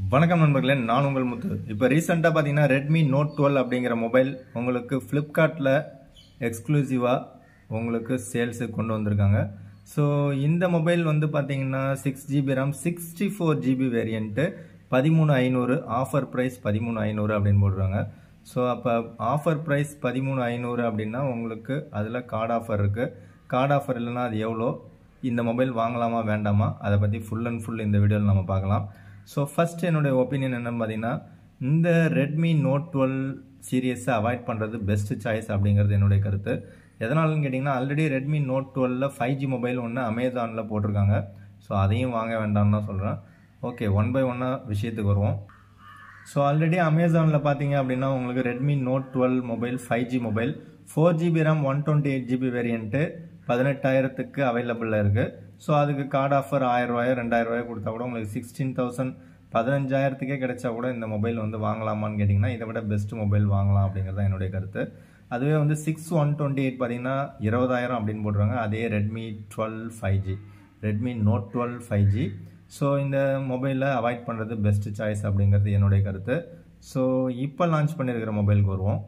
வணக்கம் நண்பர்களே நான் உங்கள் முத்து இப்போ ரீசெண்டாக பார்த்தீங்கன்னா ரெட்மி நோட் டுவெல் அப்படிங்கிற மொபைல் உங்களுக்கு ஃப்ளிப்கார்ட்டில் எக்ஸ்க்ளூசிவாக உங்களுக்கு சேல்ஸுக்கு கொண்டு வந்திருக்காங்க ஸோ இந்த மொபைல் வந்து பார்த்தீங்கன்னா six GB RAM sixty four GB variant பதிமூணு ஐநூறு ஆஃபர் ப்ரைஸ் பதிமூணு ஐநூறு அப்படின்னு போடுறாங்க ஸோ அப்போ ஆஃபர் ப்ரைஸ் பதிமூணு ஐநூறு அப்படின்னா உங்களுக்கு அதில் கார்டு ஆஃபர் இருக்குது கார்டு ஆஃபர் இல்லைன்னா அது எவ்வளோ இந்த மொபைல் வாங்கலாமா வேண்டாமா அதை பற்றி ஃபுல் அண்ட் ஃபுல் இந்த வீடியோவில் நம்ம பார்க்கலாம் ஸோ ஃபர்ஸ்ட் என்னுடைய ஒப்பீனியன் என்னன்னு பார்த்தீங்கன்னா இந்த ரெட்மி நோட் டுவெல் சீரியஸை அவாய்ட் பண்ணுறது பெஸ்ட் சாய்ஸ் அப்படிங்கிறது என்னுடைய கருத்து எதனாலன்னு கேட்டிங்கன்னா ஆல்ரெடி ரெட்மி நோட் டுவெல்ல ஃபைவ் ஜி மொபைல் ஒன்று அமேசானில் போட்டிருக்காங்க ஸோ அதையும் வாங்க வேண்டாம்னு தான் சொல்கிறேன் ஓகே ஒன் பை ஒன்னாக விஷயத்துக்கு வருவோம் ஸோ ஆல்ரெடி அமேசானில் பார்த்தீங்க அப்படின்னா உங்களுக்கு Redmi note twelve mobile five G mobile four GB RAM one twenty eight GB variant பதினெட்டாயிரத்துக்கு அவைலபிளில் இருக்குது ஸோ அதுக்கு கார்டு ஆஃபர் ஆயிரம் ரூபாயோ ரெண்டாயிரம் ரூபாயோ கொடுத்தா கூட உங்களுக்கு சிக்ஸ்டீன் தௌசண்ட் பதினஞ்சாயிரத்துக்கே கிடைச்சா கூட இந்த மொபைல் வந்து வாங்கலாமான்னு கேட்டிங்கன்னா இதை விட பெஸ்ட் மொபைல் வாங்கலாம் அப்படிங்கிறது தான் என்னுடைய கருத்து அதுவே வந்து சிக்ஸ் ஒன் டுவெண்ட்டி எயிட் பார்த்தீங்கன்னா இருபதாயிரம் அப்படின்னு போட்டுருவாங்க அதே Redmi twelve five G Redmi note twelve five G so இந்த மொபைலை அவாய்ட் பண்ணுறது பெஸ்ட் சாய்ஸ் அப்படிங்கிறது என்னுடைய கருத்து ஸோ இப்போ லான்ச் பண்ணியிருக்கிற மொபைலுக்கு வருவோம்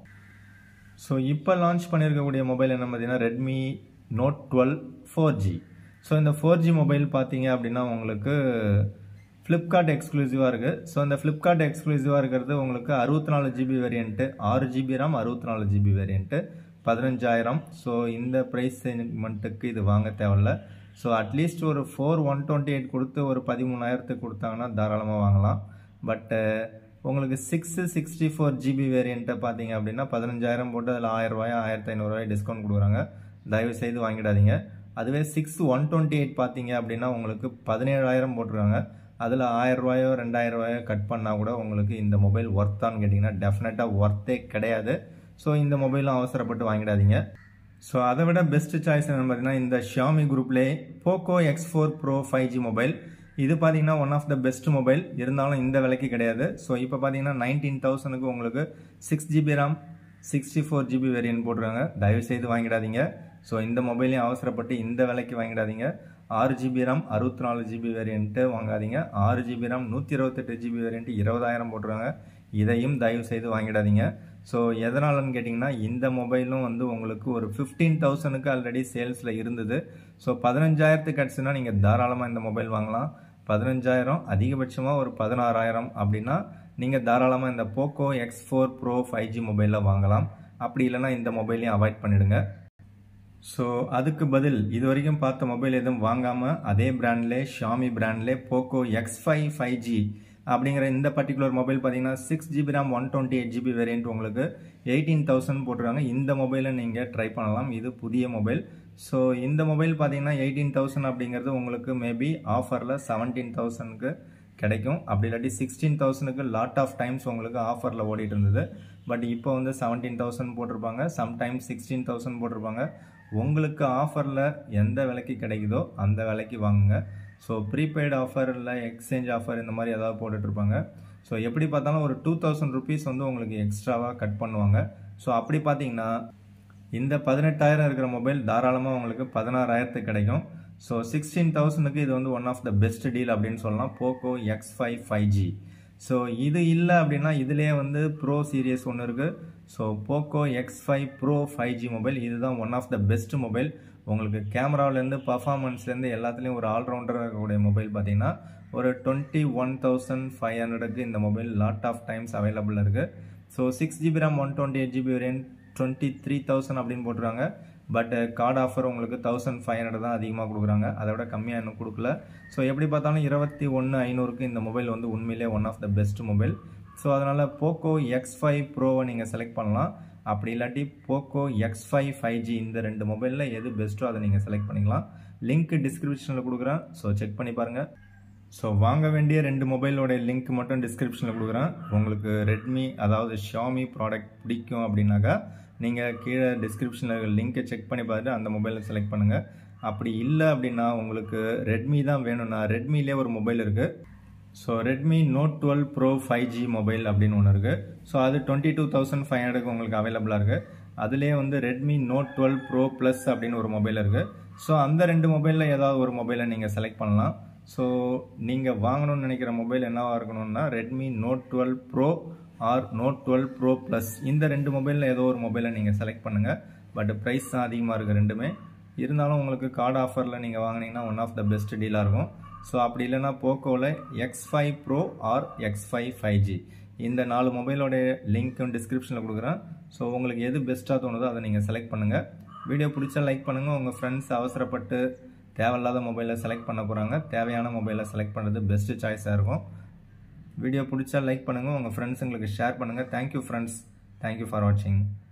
ஸோ இப்போ லான்ச் பண்ணியிருக்கக்கூடிய மொபைல் என்ன பார்த்தீங்கன்னா Redmi note twelve four G so இந்த ஃபோர் ஜி மொபைல் பார்த்தீங்க அப்படின்னா உங்களுக்கு ஃப்ளிப்கார்ட் எக்ஸ்க்ளூசிவாக இருக்குது ஸோ இந்த ஃப்ளிப்கார்ட் எக்ஸ்க்ளூசிவாக இருக்கிறது உங்களுக்கு அறுபத்தி நாலு ஜிபி வேரியண்ட்டு ஆறு ஜிபி ரேம் அறுபத்தி நாலு ஜிபி வேரியண்ட்டு பதினஞ்சாயிரம் ஸோ இந்த ப்ரைஸ் செக்மெண்ட்டுக்கு இது வாங்க தேவையில்ல ஸோ அட்லீஸ்ட் ஒரு ஃபோர் ஒன் டுவெண்ட்டி எயிட் கொடுத்து ஒரு பதிமூணாயிரத்துக்கு கொடுத்தாங்கன்னா தாராளமாக வாங்கலாம் பட்டு உங்களுக்கு சிக்ஸு சிக்ஸ்டி ஃபோர் ஜிபி வேரியண்ட்டை பார்த்தீங்க அப்படின்னா பதினஞ்சாயிரம் போட்டு அதில் ஆயிரம் ரூபாய் ஆயிரத்தி ஐநூறுரூவாய் டிஸ்கவுண்ட் கொடுக்குறாங்க தயவு செய்து வாங்கிடாதீங்க அதுவே சிக்ஸ் ஒன் டுவெண்ட்டி எயிட் பார்த்தீங்க அப்படின்னா உங்களுக்கு பதினேழாயிரம் போட்டிருக்காங்க அதில் ஆயிரம் ரூபாயோ ரெண்டாயிரம் ரூபாயோ கட் பண்ணால் கூட உங்களுக்கு இந்த மொபைல் ஒர்த்தான்னு கேட்டிங்கன்னா டெஃபினட்டாக ஒர்த்தே கிடையாது ஸோ இந்த மொபைலும் அவசரப்பட்டு வாங்கிடாதீங்க ஸோ அதை விட பெஸ்ட் சாய்ஸ் என்னன்னு பார்த்தீங்கன்னா இந்த ஷியாமி குரூப்லேயே Poco X four pro five G mobile இது பார்த்தீங்கன்னா one of the best mobile இருந்தாலும் இந்த விலைக்கு கிடையாது ஸோ இப்போ பார்த்தீங்கன்னா நைன்டீன் தௌசண்ட்க்கு உங்களுக்கு six GB RAM sixty four GB variant போட்டுருக்காங்க தயவு செய்து வாங்கிடாதீங்க ஸோ இந்த மொபைலையும் அவசரப்பட்டு இந்த விலைக்கு வாங்கிடாதீங்க ஆறு ஜிபி ரேம் அறுபத்தி நாலு ஜிபி வேரியண்ட்டு வாங்காதீங்க ஆறு ஜிபி ரேம் நூற்றி இருபத்தெட்டு ஜிபி வேரியண்ட் இருபதாயிரம் போட்டுருக்காங்க இதையும் தயவு செய்து வாங்கிடாதீங்க ஸோ எதனாலன்னு கேட்டிங்கன்னா இந்த மொபைலும் வந்து உங்களுக்கு ஒரு ஃபிஃப்டீன் தௌசண்ட்க்கு ஆல்ரெடி சேல்ஸில் இருந்தது ஸோ பதினஞ்சாயிரத்துக்கு கிடச்சுன்னா நீங்கள் தாராளமாக இந்த மொபைல் வாங்கலாம் பதினஞ்சாயிரம் அதிகபட்சமாக ஒரு பதினாறாயிரம் அப்படின்னா நீங்கள் தாராளமாக இந்த Poco X four pro five G மொபைலில் வாங்கலாம் அப்படி இல்லைனா இந்த மொபைலையும் அவாய்ட் பண்ணிடுங்க ஸோ அதுக்கு பதில் இது வரைக்கும் பார்த்த மொபைல் எதுவும் வாங்காமல் அதே பிராண்ட்லே ஷாமி பிராண்ட்லே Poco X five five G அப்படிங்கிற இந்த பர்டிகுலர் மொபைல் பார்த்தீங்கன்னா six GB RAM one twenty eight GB variant உங்களுக்கு எயிட்டீன் தௌசண்ட் போட்டுருக்காங்க இந்த மொபைலை நீங்கள் ட்ரை பண்ணலாம் இது புதிய மொபைல் ஸோ இந்த மொபைல் பார்த்தீங்கன்னா எயிட்டீன் தௌசண்ட் அப்படிங்கிறது உங்களுக்கு மேபி ஆஃபரில் செவன்டீன் தௌசண்ட்க்கு கிடைக்கும் அப்படி இல்லாட்டி சிக்ஸ்டீன் தௌசண்ட்க்கு லாட் ஆஃப் டைம்ஸ் உங்களுக்கு ஆஃபரில் ஓடிட்டு இருந்தது பட் இப்போ வந்து செவன்டீன் தௌசண்ட் போட்டிருப்பாங்க சம்டைம்ஸ் சிக்ஸ்டீன் தௌசண்ட் போட்டிருப்பாங்க உங்களுக்கு ஆஃபரில் எந்த விலைக்கு கிடைக்குதோ அந்த விலைக்கு வாங்குங்க ஸோ ப்ரீபெய்டு ஆஃபர் இல்லை எக்ஸ்சேஞ்ச் ஆஃபர் இந்த மாதிரி ஏதாவது போட்டுட்ருப்பாங்க ஸோ எப்படி பார்த்தாலும் ஒரு டூ தௌசண்ட் ருபீஸ் வந்து உங்களுக்கு எக்ஸ்ட்ராவாக கட் பண்ணுவாங்க ஸோ அப்படி பார்த்தீங்கன்னா இந்த பதினெட்டாயிரம் இருக்கிற மொபைல் தாராளமாக உங்களுக்கு பதினாறாயிரத்துக்கு கிடைக்கும் ஸோ சிக்ஸ்டீன் தௌசண்ட்க்கு இது வந்து one of the best deal அப்படின்னு சொல்லலாம் Poco X five five G so இது இல்லை அப்படின்னா இதுலேயே வந்து ப்ரோ சீரியஸ் ஒன்று இருக்குது so Poco X five pro five G mobile இதுதான் one of the best mobile உங்களுக்கு கேமராவிலேருந்து பர்ஃபார்மன்ஸ்லேருந்து எல்லாத்துலேயும் ஒரு ஆல்ரவுண்டராக இருக்கக்கூடிய மொபைல் பார்த்தீங்கன்னா ஒரு டுவெண்ட்டி ஒன் தௌசண்ட் ஃபைவ் ஹண்ட்ரடுக்கு இந்த mobile lot of times available இருக்குது so six GB RAM one twenty eight GB variant twenty three thousand அப்படின்னு போட்டுருக்காங்க பட் கார்டு ஆஃபர் உங்களுக்கு தௌசண்ட் ஃபைவ் ஹண்ட்ரட் தான் அதிகமாக கொடுக்குறாங்க அதை விட கம்மியாக இன்னும் கொடுக்கல ஸோ எப்படி பார்த்தாலும் இருபத்தி ஒன்று ஐநூறுக்கு இந்த மொபைல் வந்து உண்மையிலே one of the best mobile so அதனால் போக்கோ எக்ஸ் ஃபைவ் ப்ரோவை நீங்கள் செலக்ட் பண்ணலாம் அப்படி இல்லாட்டி Poco X five five G இந்த ரெண்டு மொபைலில் எது பெஸ்ட்டோ அதை நீங்கள் செலக்ட் பண்ணிக்கலாம் லிங்க் டிஸ்கிரிப்ஷனில் கொடுக்குறேன் ஸோ செக் பண்ணி பாருங்கள் ஸோ வாங்க வேண்டிய ரெண்டு மொபைலோட லிங்க் மட்டும் டிஸ்கிரிப்ஷனில் கொடுக்குறேன் உங்களுக்கு ரெட்மி அதாவது ஷாமி ப்ராடக்ட் பிடிக்கும் அப்படின்னாக்கா நீங்கள் கீழே டிஸ்கிரிப்ஷனில் லிங்க்கை செக் பண்ணி பார்த்துட்டு அந்த மொபைலை செலக்ட் பண்ணுங்கள் அப்படி இல்லை அப்படின்னா உங்களுக்கு ரெட்மி தான் வேணும்னா ரெட்மிலே ஒரு மொபைல் இருக்குது so Redmi note twelve pro five G mobile அப்படின்னு ஒன்று இருக்குது ஸோ அது டுவெண்ட்டி டூ தௌசண்ட் ஃபைவ் ஹண்ட்ரடுக்கு உங்களுக்கு அவைலபிளாக இருக்குது அதுலேயே வந்து Redmi note twelve pro plus அப்படின்னு ஒரு மொபைல் இருக்குது ஸோ அந்த ரெண்டு மொபைலில் ஏதாவது ஒரு மொபைலை நீங்கள் செலக்ட் பண்ணலாம் ஸோ நீங்கள் வாங்கணும்னு நினைக்கிற மொபைல் என்னவாக இருக்கணும்னா Redmi note twelve pro or note twelve pro plus இந்த ரெண்டு மொபைலில் ஏதோ ஒரு மொபைலை நீங்கள் செலக்ட் பண்ணுங்கள் பட் ப்ரைஸ் தான் அதிகமாக இருக்குது ரெண்டுமே இருந்தாலும் உங்களுக்கு கார்டு ஆஃபரில் நீங்கள் வாங்கினீங்கன்னா ஒன் ஆஃப் த பெஸ்ட் டீலாக இருக்கும் ஸோ அப்படி இல்லைன்னா போக்கோவில் X five pro or X five five G இந்த நாலு மொபைலோட லிங்க்கும் டிஸ்கிரிப்ஷனில் கொடுக்குறேன் ஸோ உங்களுக்கு எது பெஸ்ட்டாக தோணுதோ அதை நீங்கள் செலக்ட் பண்ணுங்கள் வீடியோ பிடிச்சா லைக் பண்ணுங்கள் உங்கள் ஃப்ரெண்ட்ஸ் அவசரப்பட்டு தேவையில்லாத மொபைலை செலக்ட் பண்ண போகிறாங்க தேவையான மொபைலை செலக்ட் பண்ணுறது பெஸ்ட்டு சாய்ஸாக இருக்கும் வீடியோ பிடிச்சா லைக் பண்ணுங்கள் உங்கள் ஃப்ரெண்ட்ஸுங்களுக்கு ஷேர் பண்ணுங்கள் தேங்க்யூ ஃப்ரெண்ட்ஸ் தேங்க்யூ ஃபார் வாட்சிங்